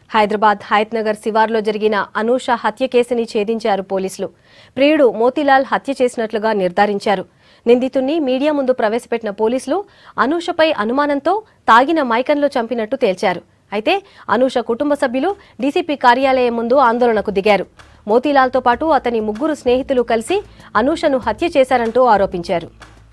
హైదరాబాద్ హయత్ నగర్ శివార్లో జరిగిన అనూష హత్య కేసుని ఛేదించారు పోలీసులు ప్రియుడు మోతీలాల్ హత్య చేసినట్లుగా నిర్ధారించారు నిందితుణ్ణి మీడియా ముందు ప్రవేశపెట్టిన పోలీసులు అనూషపై అనుమానంతో తాగిన మైకంలో చంపినట్టు తేల్చారు అయితే అనూష కుటుంబ సభ్యులు డీసీపీ కార్యాలయం ముందు ఆందోళనకు దిగారు మోతీలాల్తో పాటు అతని ముగ్గురు స్నేహితులు కలిసి అనూషను హత్య చేశారంటూ ఆరోపించారు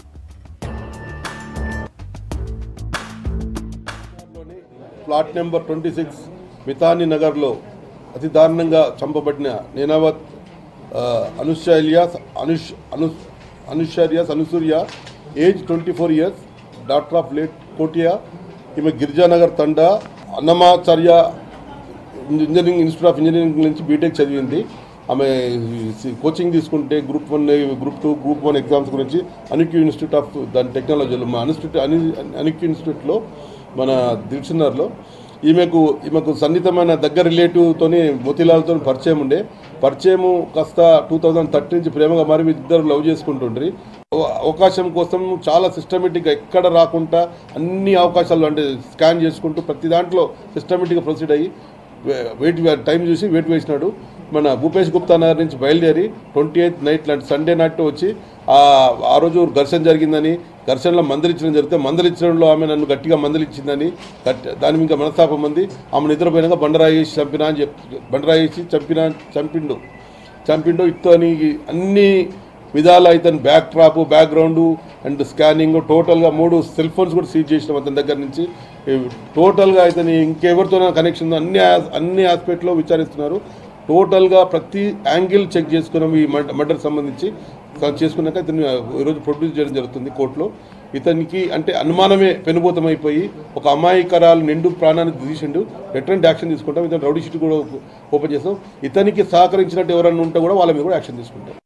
plot number twenty six Mitani నగర్లో అతి దారుణంగా చంపబడిన నేనావత్ ఆ, అనుశైల్య అనుష్ అను అనుషర్యస్ Anusurya age twenty four years daughter of late Kotiya ఈమె Girijanagar Thanda Annamacharya engineering institute of engineering నుంచి బీటెక్ చదివింది ఆమె కోచింగ్ తీసుకుంటే group one group two group one exams గురించి అనిక్యూ ఇన్స్టిట్యూట్ ఆఫ్ దాని టెక్నాలజీలో మా ఇన్స్టిట్యూట్ అని అనిక్యూ ఇన్స్టిట్యూట్లో మన దిల్చున్నార్లో ఈమెకు ఈమెకు సన్నిహితమైన దగ్గర రిలేటివ్తోని మోతీలాల్తో పరిచయం ఉండే పరిచయము కాస్త టూ థౌజండ్ థర్టీ నుంచి ప్రేమగా మారి మీ ఇద్దరు లవ్ చేసుకుంటుండ్రి అవ- అవకాశం కోసం చాలా సిస్టమేటిక్గా ఎక్కడ రాకుండా అన్ని అవకాశాలు అంటే స్కాన్ చేసుకుంటూ ప్రతి దాంట్లో సిస్టమేటిక్గా ప్రొసీడ్ అయ్యి వే- వెయిట్ వే- టైం చూసి వెయిట్ వేసినాడు మన భూపేష్ గుప్తా నగర్ నుంచి బయలుదేరి ట్వంటీ ఎయిత్ నైట్ లాంటి సండే నైట్ వచ్చి ఆ ఆ రోజు ఘర్షణ జరిగిందని ఘర్షణలో మందలించడం జరిగితే మందలించడంలో ఆమె నన్ను గట్టిగా మందలించిందని గట్టి దాని ఇంకా మనస్తాపం ఉంది ఆమె నిద్రపోయినాక బండరాయి వేసి చంపినా అని చెప్ బండరాయి వేసి చంపినా చంపిండు చంపిండు ఇతని అన్ని విధాల ఇతని బ్యాక్ ట్రాప్ బ్యాక్గ్రౌండ్ అండ్ స్కానింగ్ టోటల్గా మూడు సెల్ ఫోన్స్ కూడా సీజ్ చేసినాం అతని దగ్గర నుంచి ఈ టోటల్గా ఇతని ఇంకెవరితోనైనా కనెక్షన్ ఉందో అన్ని ఆ- అన్ని ఆస్పెక్ట్లో విచారిస్తున్నారు టోటల్గా ప్రతి యాంగిల్ చెక్ చేసుకున్నాం ఈ మర్డర్ సంబంధించి చేసుకున్నాక ఇతన్ని ఈరోజు ప్రొడ్యూస్ చేయడం జరుగుతుంది కోర్టులో ఇతనికి అంటే అనుమానమే పెనుభూతమైపోయి ఒక అమాయకరాలు నిండు ప్రాణాన్ని తీసిండు ఎటువంటి యాక్షన్ తీసుకుంటాం ఇతను రౌడీ షీట్ కూడా ఓపెన్ చేస్తాం ఇతనికి సహకరించినట్టు ఎవరైనా ఉంటే కూడా వాళ్ళ మీద కూడా యాక్షన్ తీసుకుంటాం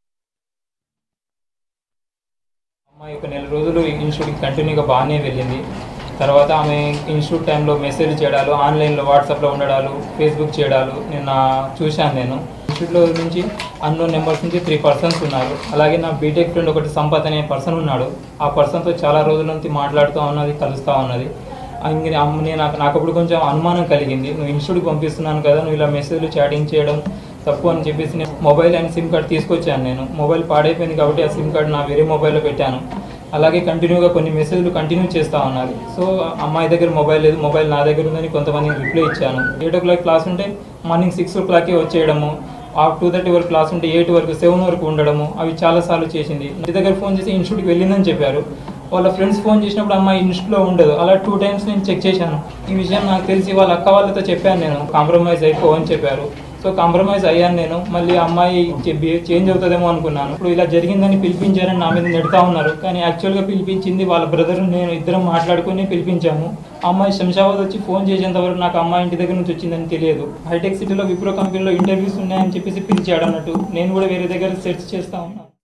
అమ్మాయి ఒక నెల రోజులు ఇన్స్టిట్యూట్కి కంటిన్యూగా బాగానే వెళ్ళింది తర్వాత ఆమె ఇన్స్టిట్యూట్ టైంలో మెసేజ్ చేయడాలు ఆన్లైన్లో వాట్సాప్లో ఉండడాలు ఫేస్బుక్ చేయడాలు నిన్న చూశాను నేను ఇన్స్టిట్యూట్లో నుంచి అన్నోన్ నెంబర్స్ నుంచి త్రీ పర్సన్స్ ఉన్నారు అలాగే నా బీటెక్ ఫ్రెండ్ ఒకటి సంపత్ అనే పర్సన్ ఉన్నాడు ఆ పర్సన్తో చాలా రోజుల నుంచి మాట్లాడుతూ ఉన్నది కలుస్తూ ఉన్నది ఇంక అమ్మ- నేను నాకు నాకు అప్పుడు కొంచెం అనుమానం కలిగింది నువ్వు ఇన్స్టిట్యూట్కి పంపిస్తున్నాను కదా నువ్వు ఇలా మెసేజ్లు చాటింగ్ చేయడం తప్పు అని చెప్పేసి నేను మొబైల్ అండ్ సిమ్ కార్డ్ తీసుకొచ్చాను నేను మొబైల్ పాడైపోయింది కాబట్టి ఆ సిమ్ కార్డ్ నా వేరే మొబైల్లో పెట్టాను అలాగే కంటిన్యూగా కొన్ని మెసేజ్లు కంటిన్యూ చేస్తూ ఉన్నారు సో అమ్మాయి దగ్గర మొబైల్ లేదు మొబైల్ నా దగ్గర ఉందని కొంతమందికి రిప్లై ఇచ్చాను ఎయిట్ ఓ క్లాక్ క్లాస్ ఉంటే మార్నింగ్ సిక్స్ ఓ క్లాక్కే వచ్చేయడము ఆ టూ థర్టీ వరకు క్లాస్ ఉంటే ఎయిట్ వరకు సెవెన్ వరకు ఉండడము అవి చాలాసార్లు చేసింది ఇంటి దగ్గర ఫోన్ చేసి ఇన్స్టిట్యూట్కి వెళ్ళిందని చెప్పారు వాళ్ళ ఫ్రెండ్స్ ఫోన్ చేసినప్పుడు అమ్మాయి ఇన్స్టిట్యూట్లో ఉండదు అలా టూ టైమ్స్ నేను చెక్ చేశాను ఈ విషయం నాకు తెలిసి వాళ్ళ అక్క వాళ్ళతో చెప్పాను నేను కాంప్రమైజ్ అయిపో అని చెప్పారు సో కాంప్రమైజ్ అయ్యాను నేను మళ్ళీ ఆ అమ్మాయి చేంజ్ అవుతుందేమో అనుకున్నాను ఇప్పుడు ఇలా జరిగిందని పిలిపించారని నా మీద నెడతా ఉన్నారు కానీ యాక్చువల్గా పిలిపించింది వాళ్ళ బ్రదర్ నేను ఇద్దరం మాట్లాడుకుని పిలిపించాము ఆ అమ్మాయి శంషాబాద్ వచ్చి ఫోన్ చేసేంత వరకు నాకు అమ్మాయి ఇంటి దగ్గర నుంచి వచ్చిందని తెలియదు హైటెక్ సిటీలో విప్రో కంపెనీలో ఇంటర్వ్యూస్ ఉన్నాయని చెప్పేసి పిలిచాడు అన్నట్టు నేను కూడా వేరే దగ్గర సెర్చ్ చేస్తా ఉన్నాను